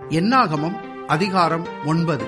என்னாகமம் அதிகாரம் ஒன்பது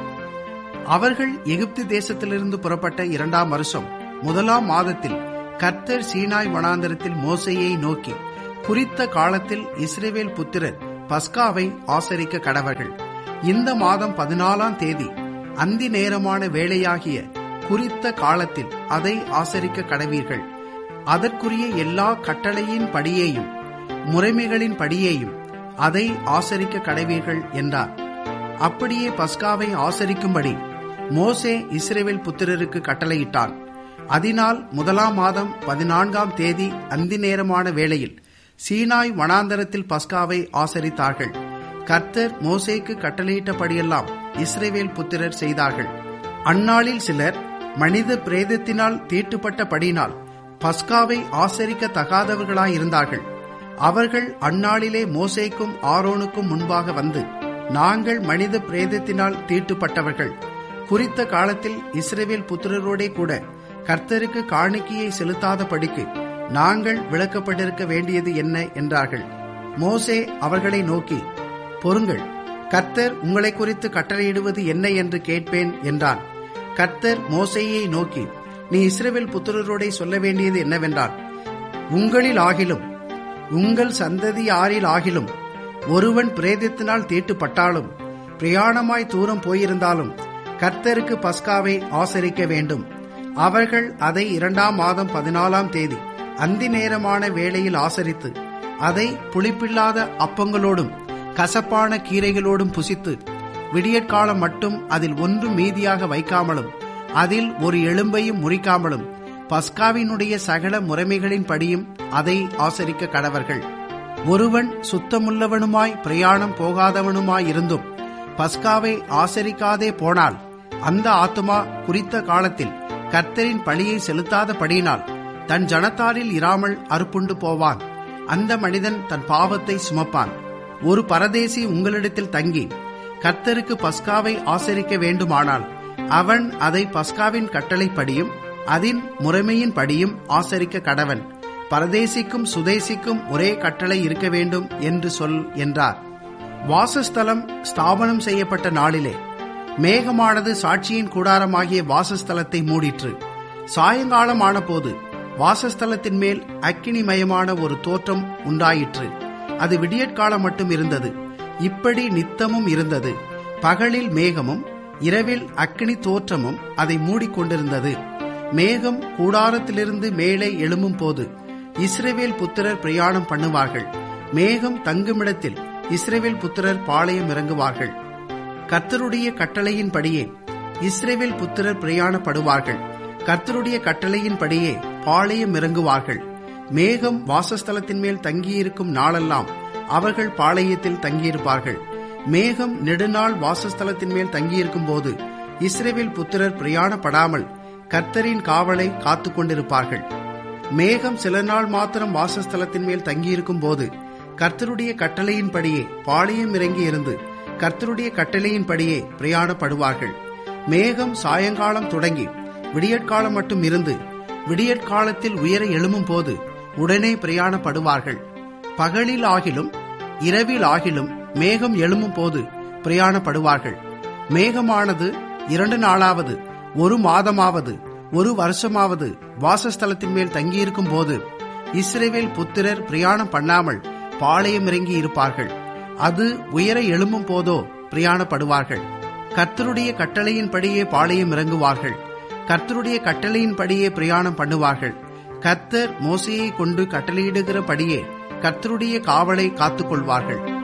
அவர்கள் எகிப்து தேசத்திலிருந்து புறப்பட்ட இரண்டாம் வருஷம் முதலாம் மாதத்தில் கர்த்தர் சீனாய் வனாந்தரத்தில் மோசையை நோக்கி குறித்த காலத்தில் இஸ்ரேவேல் புத்திரர் பஸ்காவை ஆசரிக்க கடவர்கள் இந்த மாதம் பதினாலாம் தேதி அந்தி நேரமான வேளையாகிய குறித்த காலத்தில் அதை ஆசரிக்க கடவீர்கள் அதற்குரிய எல்லா கட்டளையின் படியேயும் முறைமைகளின் படியேயும் அதை ஆசரிக்க கடவீர்கள் என்றார் அப்படியே பஸ்காவை ஆசரிக்கும்படி மோசே இஸ்ரேவேல் புத்திரருக்கு கட்டளையிட்டான் அதனால் முதலாம் மாதம் பதினான்காம் தேதி அந்தி நேரமான வேளையில் சீனாய் வனாந்தரத்தில் பஸ்காவை ஆசரித்தார்கள் கர்த்தர் மோசேக்கு கட்டளையிட்டபடியெல்லாம் இஸ்ரேவேல் புத்திரர் செய்தார்கள் அந்நாளில் சிலர் மனித பிரேதத்தினால் தீட்டுப்பட்டபடினால் பஸ்காவை ஆசரிக்க தகாதவர்களாயிருந்தார்கள் அவர்கள் அந்நாளிலே மோசேக்கும் ஆரோனுக்கும் முன்பாக வந்து நாங்கள் மனித பிரேதத்தினால் தீட்டுப்பட்டவர்கள் குறித்த காலத்தில் இஸ்ரேவேல் புத்திரரோடே கூட கர்த்தருக்கு காணிக்கையை செலுத்தாதபடிக்கு நாங்கள் விளக்கப்பட்டிருக்க வேண்டியது என்ன என்றார்கள் மோசே அவர்களை நோக்கி பொறுங்கள் கர்த்தர் உங்களை குறித்து கட்டளையிடுவது என்ன என்று கேட்பேன் என்றான் கர்த்தர் மோசையை நோக்கி நீ இஸ்ரேவேல் புத்திரரோடே சொல்ல வேண்டியது என்னவென்றால் உங்களில் ஆகிலும் உங்கள் சந்ததியாரில் ஆகிலும் ஒருவன் பிரேதத்தினால் தீட்டுப்பட்டாலும் பிரயாணமாய் தூரம் போயிருந்தாலும் கர்த்தருக்கு பஸ்காவை ஆசரிக்க வேண்டும் அவர்கள் அதை இரண்டாம் மாதம் பதினாலாம் தேதி அந்தி நேரமான வேளையில் ஆசரித்து அதை புளிப்பில்லாத அப்பங்களோடும் கசப்பான கீரைகளோடும் புசித்து விடியற்காலம் மட்டும் அதில் ஒன்றும் மீதியாக வைக்காமலும் அதில் ஒரு எலும்பையும் முறிக்காமலும் பஸ்காவினுடைய சகல முறைமைகளின் படியும் அதை ஆசரிக்க கடவர்கள் ஒருவன் சுத்தமுள்ளவனுமாய் பிரயாணம் போகாதவனுமாயிருந்தும் பஸ்காவை ஆசரிக்காதே போனால் அந்த ஆத்துமா குறித்த காலத்தில் கர்த்தரின் பழியை செலுத்தாதபடியினால் தன் ஜனத்தாரில் இராமல் அறுப்புண்டு போவான் அந்த மனிதன் தன் பாவத்தை சுமப்பான் ஒரு பரதேசி உங்களிடத்தில் தங்கி கர்த்தருக்கு பஸ்காவை ஆசரிக்க வேண்டுமானால் அவன் அதை பஸ்காவின் கட்டளைப்படியும் அதன் முறைமையின் படியும் ஆசரிக்க கடவன் பரதேசிக்கும் சுதேசிக்கும் ஒரே கட்டளை இருக்க வேண்டும் என்று சொல் என்றார் வாசஸ்தலம் ஸ்தாபனம் செய்யப்பட்ட நாளிலே மேகமானது சாட்சியின் கூடாரமாகிய வாசஸ்தலத்தை மூடிற்று சாயங்காலம் ஆனபோது வாசஸ்தலத்தின் மேல் அக்கினிமயமான ஒரு தோற்றம் உண்டாயிற்று அது விடியற்காலம் மட்டும் இருந்தது இப்படி நித்தமும் இருந்தது பகலில் மேகமும் இரவில் அக்கினி தோற்றமும் அதை மூடிக்கொண்டிருந்தது மேகம் கூடாரத்திலிருந்து மேலே எழும்பும் போது இஸ்ரேவேல் புத்திரர் பிரயாணம் பண்ணுவார்கள் மேகம் தங்குமிடத்தில் இஸ்ரேவேல் புத்திரர் பாளையம் இறங்குவார்கள் கர்த்தருடைய கட்டளையின்படியே இஸ்ரேவேல் புத்திரர் பிரயாணப்படுவார்கள் கர்த்தருடைய கட்டளையின்படியே பாளையம் இறங்குவார்கள் மேகம் வாசஸ்தலத்தின் மேல் தங்கியிருக்கும் நாளெல்லாம் அவர்கள் பாளையத்தில் தங்கியிருப்பார்கள் மேகம் நெடுநாள் வாசஸ்தலத்தின் மேல் தங்கியிருக்கும் போது இஸ்ரேவேல் புத்திரர் பிரயாணப்படாமல் கர்த்தரின் காவலை காத்து கொண்டிருப்பார்கள் மேகம் சில நாள் மாத்திரம் வாசஸ்தலத்தின் மேல் தங்கியிருக்கும் போது கர்த்தருடைய கட்டளையின்படியே பாளையம் இறங்கி இருந்து கர்த்தருடைய கட்டளையின்படியே பிரயாணப்படுவார்கள் மேகம் சாயங்காலம் தொடங்கி விடியற்காலம் மட்டும் இருந்து விடியற்காலத்தில் உயர எழும்பும் போது உடனே பிரயாணப்படுவார்கள் பகலில் ஆகிலும் இரவில் ஆகிலும் மேகம் எழும்பும் போது பிரயாணப்படுவார்கள் மேகமானது இரண்டு நாளாவது ஒரு மாதமாவது ஒரு வருஷமாவது வாசஸ்தலத்தின் மேல் தங்கியிருக்கும் போது இஸ்ரேவேல் புத்திரர் பிரயாணம் பண்ணாமல் பாளையம் இறங்கி இருப்பார்கள் அது உயர எழும்பும் போதோ பிரயாணப்படுவார்கள் கர்த்தருடைய கட்டளையின்படியே பாளையம் இறங்குவார்கள் கர்த்தருடைய கட்டளையின்படியே பிரயாணம் பண்ணுவார்கள் கர்த்தர் மோசையை கொண்டு கட்டளையிடுகிறபடியே கர்த்தருடைய காவலை காத்துக்கொள்வார்கள்